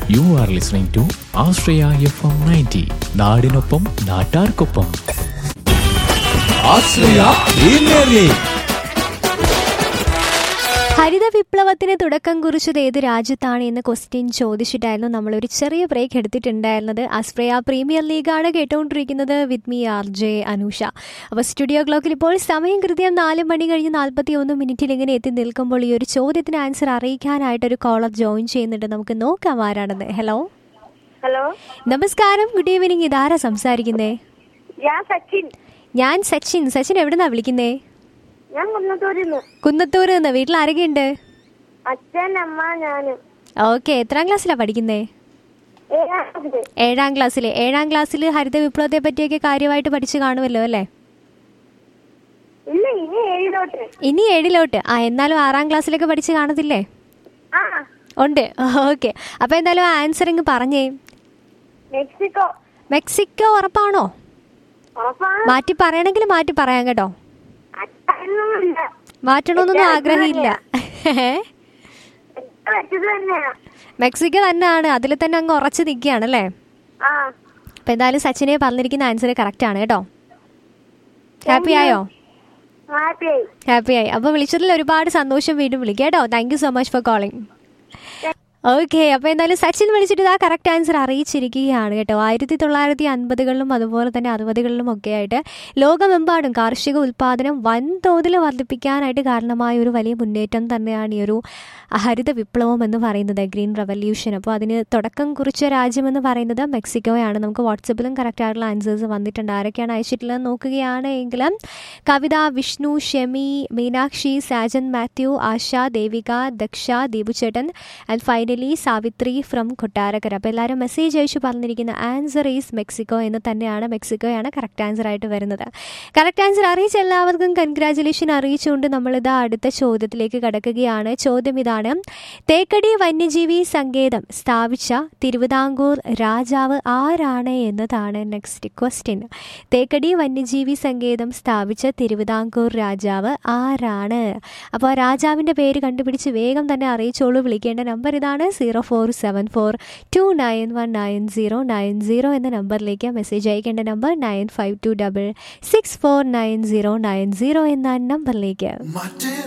U are listening to Ashraya F M ninety നാടിനൊപ്പം നാട്ടാർക്കൊപ്പം ആശ്രയ premier league ഹരിത വിപ്ലവത്തിന് തുടക്കം കുറിച്ചത് ഏത് രാജ്യത്താണ് എന്ന് ക്വസ്റ്റ്യൻ ചോദിച്ചിട്ടായിരുന്നു നമ്മൾ ഒരു ചെറിയ ബ്രേക്ക് എടുത്തിട്ടുണ്ടായിരുന്നത് അസ്പ്രയ പ്രീമിയർ ലീഗാണ് കേട്ടുകൊണ്ടിരിക്കുന്നത് with me R J Anusha അപ്പോൾ സ്റ്റുഡിയോ ക്ലോക്കിൽ ഇപ്പോൾ സമയം കൃത്യം നാല് മണി കഴിഞ്ഞ് നാൽപ്പത്തി ഒന്ന് മിനിറ്റിൽ ഇങ്ങനെ എത്തി നിൽക്കുമ്പോൾ ഈ ഒരു ചോദ്യത്തിന് ആൻസർ അറിയിക്കാനായിട്ട് ഒരു കോളർ ജോയിൻ ചെയ്യുന്നുണ്ട് നമുക്ക് നോക്കാം ആരാണെന്ന് ഹലോ ഹലോ നമസ്കാരം ഗുഡ് ഈവനിങ് ഇതാരാ സംസാരിക്കുന്നേ ഞാൻ സച്ചിൻ ഞാൻ സച്ചിൻ സച്ചിൻ എവിടുന്നാ വിളിക്കുന്നേ ഞാൻ കുന്നത്തൂരിൽ നിന്ന് കുന്നത്തൂർ നിന്ന് വീട്ടിൽ ആരൊക്കെയുണ്ട് അച്ഛൻ അമ്മ ഞാന് ഓക്കെ എത്രാം ക്ലാസ്സിലാണ് പഠിക്കുന്നേ ഏഴാമത് ഏഴാം ക്ലാസ്സിൽ ഏഴാം ക്ലാസ്സിൽ ഹരിത വിപ്ലവത്തെ പറ്റിയൊക്കെ കാര്യമായിട്ട് പഠിച്ചു കാണുമല്ലോ അല്ലേ ഇല്ല ഇനി ഏഴിലോട്ട് ഇനി ഏഴിലോട്ട് ആ എന്നാലും ആറാം ക്ലാസ്സിലൊക്കെ പഠിച്ച് കാണത്തില്ലേ ആ ഉണ്ട് ഓക്കെ അപ്പോൾ എന്തായാലും ആൻസർ ഇങ്ങ് പറഞ്ഞേ മെക്സിക്കോ മെക്സിക്കോ ഉറപ്പാണോ ഉറപ്പാണ് മാറ്റി പറയണമെങ്കിൽ മാറ്റി പറയാം കേട്ടോ അച്ഛനൊന്നുമില്ല മാറ്റണമെന്നൊന്നും ആഗ്രഹമില്ല വെച്ചത് തന്നെയാ മെക്സിക്കോ തന്നെയാണ് അതിൽ തന്നെ അങ്ങ് ഉറച്ചു നിൽക്കുകയാണല്ലേ ആ അപ്പോൾ എന്തായാലും സച്ചിനെ പറഞ്ഞിരിക്കുന്ന ആൻസർ കറക്റ്റ് ആണ് കേട്ടോ ഹാപ്പി ആയോ ഹാപ്പിയായി ഹാപ്പി ആയി അപ്പോൾ വിളിച്ചതിൽ ഒരുപാട് സന്തോഷം വീണ്ടും വിളിക്കാം കേട്ടോ thank you so much for calling okay അപ്പോൾ എന്തായാലും സച്ചിൻ വിളിച്ചിട്ട് ഇതാ കറക്റ്റ് ആൻസർ അറിയിച്ചിരിക്കുകയാണ് കേട്ടോ ആയിരത്തി തൊള്ളായിരത്തി അൻപതുകളിലും അതുപോലെ തന്നെ അറുപതുകളിലും ഒക്കെ ആയിട്ട് ലോകമെമ്പാടും കാർഷിക ഉൽപ്പാദനം വൻതോതിൽ വർദ്ധിപ്പിക്കാനായിട്ട് കാരണമായ ഒരു വലിയ മുന്നേറ്റം തന്നെയാണ് ഈ ഒരു ഹരിത വിപ്ലവം എന്ന് പറയുന്നത് ഗ്രീൻ റവല്യൂഷൻ അപ്പോൾ അതിന് തുടക്കം കുറിച്ച രാജ്യമെന്ന് പറയുന്നത് മെക്സിക്കോയാണ് നമുക്ക് വാട്സപ്പിലും കറക്റ്റ് ആയിട്ടുള്ള ആൻസേഴ്സ് വന്നിട്ടുണ്ട് ആരൊക്കെയാണ് അയച്ചിട്ടുള്ളത് നോക്കുകയാണ് എങ്കിലും കവിത വിഷ്ണു ഷെമി മീനാക്ഷി സാജൻ മാത്യു ആശ ദേവിക ദക്ഷ ദീപുചേട്ടൻ and finally Savithri from Kottarakkara അപ്പോൾ എല്ലാവരും മെസ്സേജ് അയച്ചു പറഞ്ഞിരിക്കുന്ന ആൻസർ ഈസ് മെക്സിക്കോ എന്ന് തന്നെയാണ് മെക്സിക്കോയാണ് കറക്റ്റ് ആൻസർ ആയിട്ട് വരുന്നത് കറക്റ്റ് ആൻസർ അറിയിച്ച എല്ലാവർക്കും കൺഗ്രാറ്റുലേഷൻ അറിയിച്ചുകൊണ്ട് നമ്മളിത് അടുത്ത ചോദ്യത്തിലേക്ക് കടക്കുകയാണ് ചോദ്യം ഇതാണ് തേക്കടി വന്യജീവി സങ്കേതം സ്ഥാപിച്ച തിരുവിതാംകൂർ രാജാവ് ആരാണ് എന്നതാണ് നെക്സ്റ്റ് ക്വസ്റ്റ്യൻ തേക്കടി വന്യജീവി സങ്കേതം സ്ഥാപിച്ച തിരുവിതാംകൂർ രാജാവ് ആരാണ് അപ്പോൾ ആ രാജാവിൻ്റെ പേര് കണ്ടുപിടിച്ച് വേഗം തന്നെ അറിയിച്ചോളൂ വിളിക്കേണ്ട നമ്പർ ഇതാണ് zero four seven four two nine one nine zero nine zero എന്ന നമ്പറിലേക്ക് മെസ്സേജ് അയക്കേണ്ട number nine five two double six four nine zero nine zero എന്ന നമ്പറിലേക്ക്